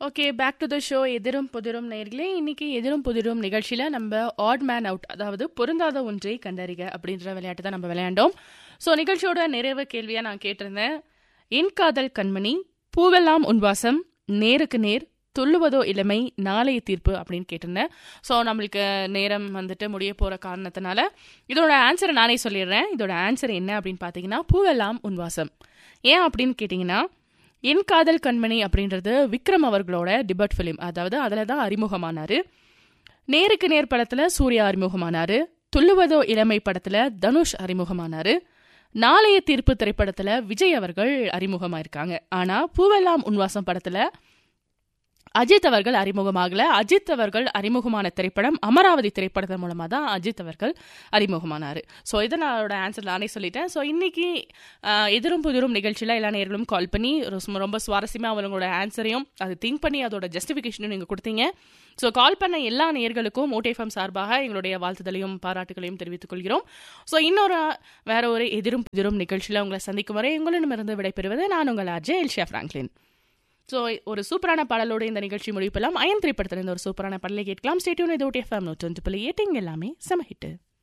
okay back to the show எதிரும் புதிரும் நேர்களே இன்னைக்கு எதிரும் புதிரும் நிகழ்ச்சியில் நம்ம ஆட் மேன் அவுட் அதாவது பொருந்தாத ஒன்றை கண்டறிக அப்படின்ற விளையாட்டு தான் நம்ம விளையாண்டோம் ஸோ நிகழ்ச்சியோட நிறைவு கேள்வியாக நான் கேட்டிருந்தேன் என் காதல் கண்மணி பூவெல்லாம் உன்வாசம் நேருக்கு நேர் துள்ளுவதோ இளமை நாளைய தீர்ப்பு அப்படின்னு கேட்டிருந்தேன் ஸோ நம்மளுக்கு நேரம் வந்துட்டு முடிய போகிற காரணத்தினால இதோட ஆன்சரை நானே சொல்லிடுறேன் இதோட ஆன்சர் என்ன அப்படின்னு பார்த்தீங்கன்னா பூவெல்லாம் உன்வாசம் ஏன் அப்படின்னு கேட்டிங்கன்னா என் காதல் கண்மணி அப்படின்றது விக்ரம் அவர்களோட டிபட் ஃபிலிம் அதாவது அதில் தான் அறிமுகமானார் நேருக்கு நேர் படத்தில் சூர்யா அறிமுகமானார் துள்ளுவதோ இளமை படத்தில் தனுஷ் அறிமுகமானார் நாளைய தீர்ப்பு திரைப்படத்தில் விஜய் அவர்கள் அறிமுகமாயிருக்காங்க ஆனால் பூவெல்லாம் உன்வாசம் படத்தில் அஜித் அவர்கள் அறிமுகமாகல அஜித் அவர்கள் அறிமுகமான திரைப்படம் அமராவதி திரைப்படத்தின் மூலமாக தான் அஜித் அவர்கள் அறிமுகமானார் ஸோ இதை நான் ஆன்சர் நானே சொல்லிட்டேன் ஸோ இன்னைக்கு ஆஹ், எதிரும் புதிரும் நிகழ்ச்சியில் எல்லா நேர்களும் கால் பண்ணி ரொம்ப- ரொம்ப சுவாரஸ்யமாக அவங்களோட ஆன்சரையும் அது திங்க் பண்ணி அதோட ஜஸ்டிஃபிகேஷனும் நீங்கள் கொடுத்தீங்க ஸோ கால் பண்ண எல்லா நேர்களுக்கும் மோட்டேஃபம் சார்பாக எங்களுடைய வாழ்த்துதலையும் பாராட்டுகளையும் தெரிவித்துக் கொள்கிறோம் ஸோ இன்னொரு வேற ஒரு எதிரும் புதிரும் நிகழ்ச்சியில் உங்களை சந்திக்கும் வரை உங்களிடமிருந்து விடைபெறுவது நான் உங்கள் அஜய் எல்ஷா ஃப்ராங்க்லின் ஸோ ஒரு சூப்பரான பாடலோடு இந்த நிகழ்ச்சி முடிப்பெல்லாம் அயன் திரைப்படத்தில் இந்த ஒரு சூப்பரான பாடலை கேட்கலாம் ஸ்டேட்யூன் இதோடைய ஃபேம் நூற்றி புள்ளி எட்டு இங்க எல்லாமே செம ஹிட்டு